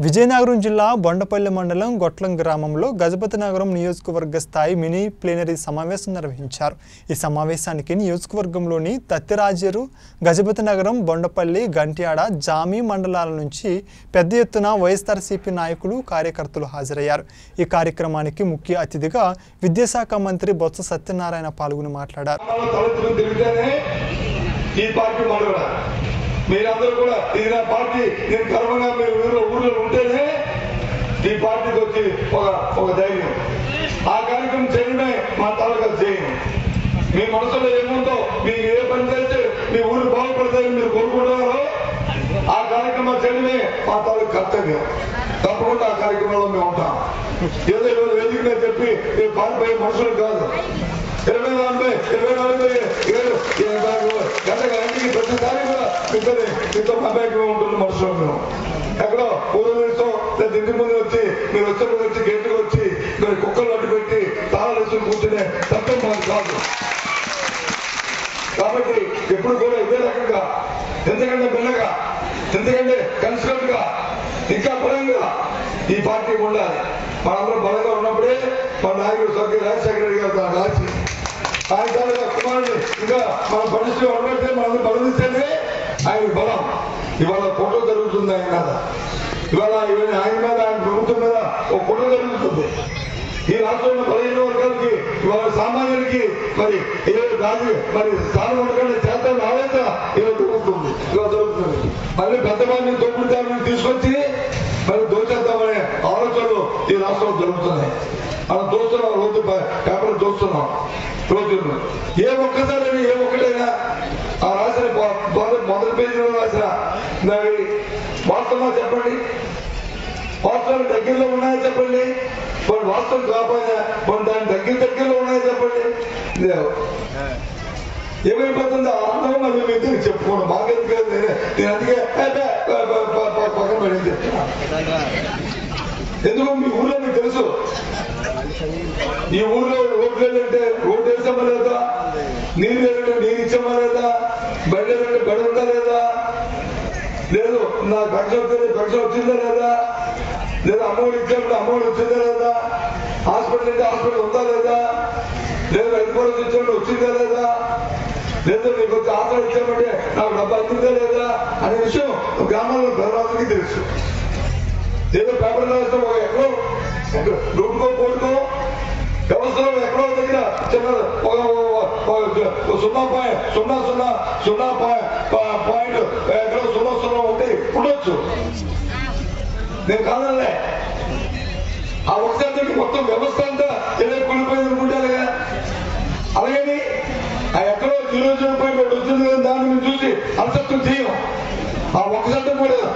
విజయనగరం జిల్లా బొండపల్లి మండలం గొట్లం గ్రామంలో గజపతి నగరం నియోజకవర్గ స్థాయి మినీ ప్లేనరీ సమావేశం నిర్వహించారు ఈ సమావేశానికి నియోజకవర్గంలోని తత్తిరాజేరు గజపతి నగరం బొండపల్లి గంట్యాడ జామి మండలాల నుంచి పెద్ద ఎత్తున వైఎస్ఆర్సీపీ నాయకులు కార్యకర్తలు హాజరయ్యారు ఈ కార్యక్రమానికి ముఖ్య అతిథిగా విద్యాశాఖ మంత్రి బొత్స సత్యనారాయణ పాల్గొని మాట్లాడారు గ్రామాల్లో తలెత్తుకుని తిరిగితేనే ఈ పార్టీ మనుగడ మీరందరూ కూడా ఇది నా పార్టీ నేను గర్వంగా మీరు ఊళ్ళో ఊళ్ళో ఉంటేనే ఈ పార్టీకి వచ్చి ఒక ఒక ధైర్యం ఆ కార్యక్రమం చేయడమే మా తాలూకా చేయడం మీ మనసులో ఏముందో మీరు ఏ పని చేస్తే మీ ఊరు బాగుపడతాయని మీరు కోరుకుంటున్నారో ఆ కార్యక్రమం చేయడమే మా తాలూకు కర్తవ్యం తప్పకుండా ఆ కార్యక్రమంలో మేము ఉంటాం ఏదో ఈరోజు వేదిక మీద చెప్పి మీరు పారిపోయే మనుషులు కాదు ఇరవై నలభై ఇరవై నలభై ఏడు గంట గంటకి ప్రతిసారి కూడా మీతో మీతో మమేకంగా ఉంటుంది మనుషులు మేము ఎక్కడో ఊరు నిమిషం లేదా ఇంటి ముందు వచ్చి మీరు వచ్చే ముందు వచ్చి గేటుకు వచ్చి మీరు కుక్కలు అడ్డు పెట్టి తాళాలు వేసుకుని కూర్చునే తప్పం మాకు కాదు కాబట్టి ఎప్పుడు కూడా ఇదే రకంగా ఎందుకంటే మెల్లగా ఎందుకంటే కన్సిడెంట్ గా ఇంకా బలంగా ఈ పార్టీ ఉండాలి మనందరం బలంగా ఉన్నప్పుడే మన నాయకుడు స్వర్గీయ రాజశేఖర రెడ్డి గారు దాన్ని రాసి ఆయన తాలూకా కుమారుడు ఇంకా మన పరిస్థితి ఉండబట్టే మనం బలమిస్తేనే ఆయన బలం ఇవాళ ఫోటో జరుగుతుంది ఆయన మీద ఇవాళ ఇవన్నీ ఆయన మీద ఆయన ప్రభుత్వం మీద ఒక ఫోటో జరుగుతుంది ఈ రాష్ట్రంలో బలహీన వర్గాలకి ఇవాళ సామాన్యులకి మరి ఏ రాజు మరి స్థానం ఉండకుండా చేద్దాం ఆలోచన ఇలా జరుగుతుంది ఇలా జరుగుతుంది మళ్ళీ పెద్ద మందిని తోపుడుతామని తీసుకొచ్చి మరి దోచేద్దామనే ఆలోచనలు ఈ రాష్ట్రంలో జరుగుతున్నాయి మనం దోస్తున్నాం రోజు పేపర్ దోస్తున్నాం రోజులు ఏ ఒక్కసారి ఏ ఒక్కటైనా ఆ రాసిన బొ- మొదటి మొదటి పేజీలో రాసిన మరి వాస్తవా చెప్పండి వాస్తవాలు దగ్గరలో ఉన్నాయో చెప్పండి కొన్ని వాస్తవం కాకపోయినా కొన్ని దాని దగ్గర దగ్గరలో ఉన్నాయో చెప్పండి లేవు. ఏమైపోతుందో అర్థం మళ్ళీ మీ ఇద్దరికి చెప్పుకోండి మాకెందుకు కాదు నేనే నేను అందుకే ఏ, బే, బే, బే, బే, బే, పక్కన పడి చెప్తున్నా ఎందుకు మీ ఊర్లో మీకు తెలుసు ఈ ఊర్లో రోడ్లు వెళ్ళంటే రోడ్డు వేసామా లేదా నీరు వెళ్ళంటే నీరు ఇచ్చామా లేదా బడి వెళ్ళంటే బడి ఉందా లేదా లేదు నా పెన్షన్ వస్తే పెన్షన్ వచ్చిందా లేదా లేదా అమ్మఒడి ఇచ్చామంటే అమ్మఒడి వచ్చిందా లేదా హాస్పిటల్ అంటే హాస్పిటల్ ఉందా లేదా లేదు రైతు భరోసా ఇచ్చామంటే వచ్చిందా లేదా లేదా మీకు వచ్చి ఆసరా ఇచ్చామంటే నాకు డబ్బు అందిందా లేదా అనే విషయం గ్రామాల్లో ప్రజలందరికీ తెలుసు ఏదో పేపర్ రాస్తాం ఒక ఎక్కడో ఎక్కడో రోడ్డుకో పోటుకో వ్యవస్థలో ఎక్కడో దగ్గర చిన్న ఒక ఒక- ఒక సున్నా పాయింట్ సున్నా సున్నా సున్నా పాయింట్ పాయింట్ ఎక్కడో సున్నా సున్నా ఒకటి ఉండొచ్చు నేను కాదలే ఆ ఒకసారి మొత్తం వ్యవస్థ అంతా ఎలా కూలిపోయింది అనుకుంటారు కదా అలాగని ఆ ఎక్కడో జీరో జీరో పాయింట్ ఒకటి వచ్చింది కదా దాన్ని మేము చూసి అలసత్వం చేయం ఆ ఒకసారి కూడా